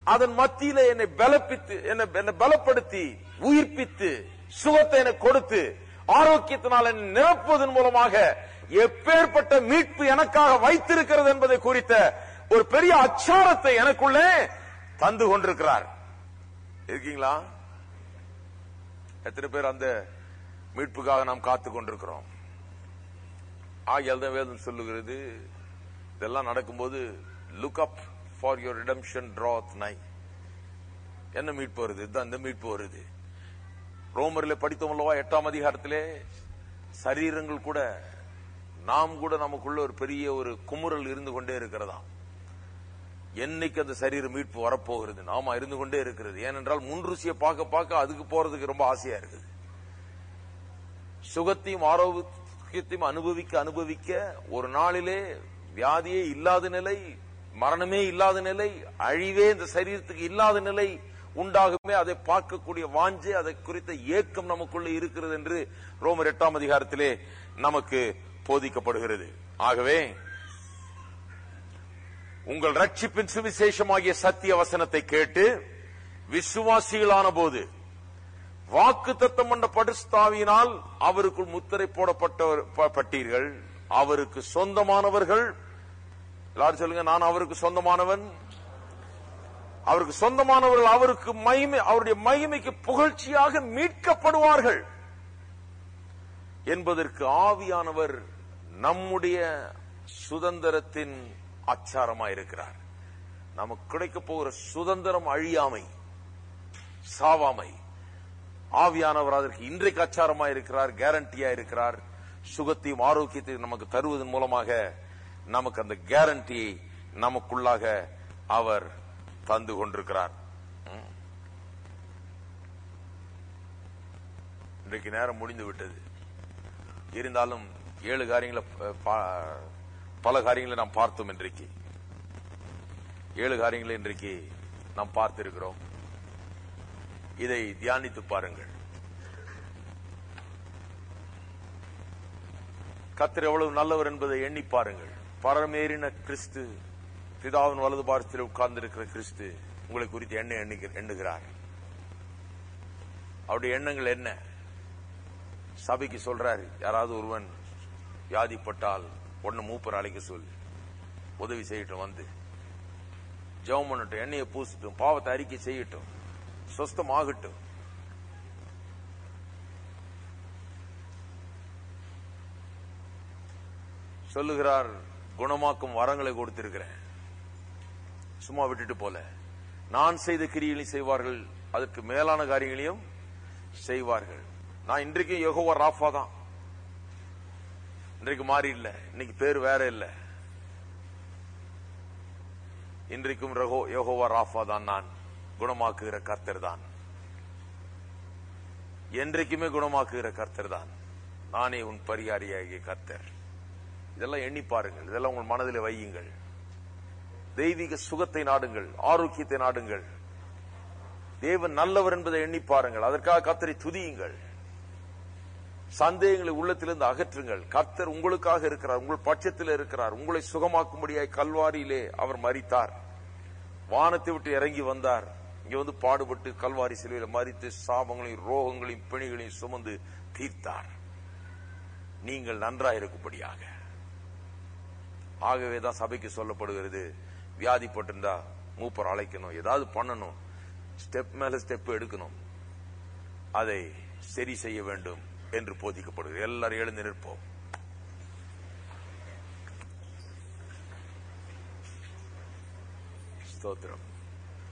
அதன் மத்தியில என்னை பலப்பித்து என்னை என்னை பலப்படுத்தி உயிர்ப்பித்து சுகத்தை எனக்கு கொடுத்து ஆரோக்கியத்தினால் என்னை நிரப்புவதன் மூலமாக எப்பேற்பட்ட மீட்பு எனக்காக வைத்திருக்கிறது என்பதை குறித்த ஒரு பெரிய அச்சாரத்தை எனக்குள்ளே தந்து கொண்டிருக்கிறார் இருக்கீங்களா எத்தனை பேர் அந்த மீட்புக்காக நாம் காத்துக் கொண்டிருக்கிறோம் ஆகியால் தான் வேதம் சொல்லுகிறது இதெல்லாம் நடக்கும்போது look up for your redemption draweth nigh என்ன மீட்பு வருது இதுதான் இந்த மீட்பு வருது ரோமரில் படித்தோம் அல்லவா எட்டாம் அதிகாரத்திலே சரீரங்கள் கூட நாம் கூட நமக்குள்ள ஒரு பெரிய ஒரு குமுறல் இருந்து கொண்டே இருக்கிறதாம் என்னைக்கு அந்த சரீர மீட்பு வரப்போகிறது நாம இருந்து கொண்டே இருக்கிறது ஏனென்றால் முன் ருசியை பார்க்க பார்க்க அதுக்கு போறதுக்கு ரொம்ப ஆசையா இருக்குது சுகத்தையும் ஆரோக்கியத்தையும் அனுபவிக்க அனுபவிக்க ஒரு நாளிலே வியாதியே இல்லாத நிலை மரணமே இல்லாத நிலை அழிவே இந்த சரீரத்துக்கு இல்லாத நிலை உண்டாகுமே அதை பார்க்கக்கூடிய வாஞ்சை அதை குறித்த ஏக்கம் நமக்குள்ள இருக்கிறது என்று ரோமர் எட்டாம் அதிகாரத்திலே நமக்கு போதிக்கப்படுகிறது ஆகவே உங்கள் ரட்சிப்பின் சுவிசேஷமாகிய சத்திய வசனத்தை கேட்டு விசுவாசிகளான போது வாக்கு தத்தம் பண்ண படுஸ்தாவியினால் அவருக்குள் முத்திரை போடப்பட்டவர் ப- பட்டீர்கள் அவருக்கு சொந்தமானவர்கள் எல்லாரும் சொல்லுங்க நான் அவருக்கு சொந்தமானவன் அவருக்கு சொந்தமானவர்கள் அவருக்கு மகிமை அவருடைய மகிமைக்கு புகழ்ச்சியாக மீட்கப்படுவார்கள் என்பதற்கு ஆவியானவர் நம்முடைய சுதந்திரத்தின் அச்சாரமாயிருக்கிறார் நமக்கு கிடைக்க போகிற சுதந்திரம் அழியாமை சாவாமை ஆவியானவர் அதற்கு இன்றைக்கு அச்சாரமா இருக்கிறார் கேரண்டியா இருக்கிறார் சுகத்தையும் ஆரோக்கியத்தையும் நமக்கு தருவதன் மூலமாக நமக்கு அந்த கேரண்டியை நமக்குள்ளாக அவர் தந்து கொண்டிருக்கிறார் ம். இன்றைக்கு நேரம் முடிந்து விட்டது இருந்தாலும் ஏழு காரியங்களை ப- பா- பல காரியங்களை நாம் பார்த்தோம் இன்றைக்கு ஏழு காரியங்களை இன்றைக்கு நாம் பார்த்திருக்கிறோம் இதை தியானித்து பாருங்கள் கத்தர் எவ்வளவு நல்லவர் என்பதை எண்ணி பாருங்கள் பரமேறின கிறிஸ்து பிதாவின் வலது பாரத்தில் உட்கார்ந்திருக்கிற கிறிஸ்து உங்களை குறித்து எண்ண எண்ணுகிற- எண்ணுகிறார் அவருடைய எண்ணங்கள் என்ன சபைக்கு சொல்றாரு யாராவது ஒருவன் வியாதிப்பட்டால் ஒன்னு மூப்பர் அழைக்க சொல்லு உதவி செய்யட்டும் வந்து ஜெபம் பண்ணட்டும் எண்ணெயை பூசட்டும் பாவத்தை அறிக்கை செய்யட்டும் சொஸ்தமாகட்டும் சொல்லுகிறார் குணமாக்கும் வரங்களை கொடுத்திருக்கிறேன் சும்மா விட்டுட்டு போல நான் செய்த கிரியைகளையும் செய்வார்கள் அதற்கு மேலான காரியங்களையும் செய்வார்கள் நான் இன்றைக்கும் யெகோவா ராஃபா தான் இன்றைக்கு மாறி இல்ல இன்னைக்கு பேர் வேற இல்ல இன்றைக்கும் ரகோ யெகோவா ராஃபா தான் நான் குணமாக்குகிற கர்த்தர் தான் என்றைக்குமே குணமாக்குகிற கர்த்தர் தான் நானே உன் பரிகாரியாகிய கர்த்தர் இதெல்லாம் எண்ணி பாருங்கள் இதெல்லாம் உங்கள் மனதில் வையுங்கள் தெய்வீக சுகத்தை நாடுங்கள் ஆரோக்கியத்தை நாடுங்கள் தேவன் நல்லவர் என்பதை எண்ணி பாருங்கள் அதற்காக கர்த்தரை துதியுங்கள் சந்தேகங்களை உள்ளத்திலிருந்து அகற்றுங்கள் கர்த்தர் உங்களுக்காக இருக்கிறார் உங்கள் பட்சத்தில் இருக்கிறார் உங்களை சுகமாக்கும்படியாய் கல்வாரியிலே அவர் மரித்தார் வானத்தை விட்டு இறங்கி வந்தார் இங்க வந்து பாடுபட்டு கல்வாரி சிலுவையில் மறித்து சாபங்களையும் ரோகங்களையும் பிணிகளையும் சுமந்து தீர்த்தார் நீங்கள் நன்றாயிருக்கும்படியாக ஆகவே தான் சபைக்கு சொல்லப்படுகிறது வியாதிப்பட்டிருந்தா மூப்பர் அழைக்கணும் ஏதாவது பண்ணணும் ஸ்டெப் மேல ஸ்டெப் எடுக்கணும் அதை சரி செய்ய வேண்டும் என்று போதிக்கப்படுகிறது எல்லாரும் எழுந்து நிற்போம் ஸ்தோத்திரம்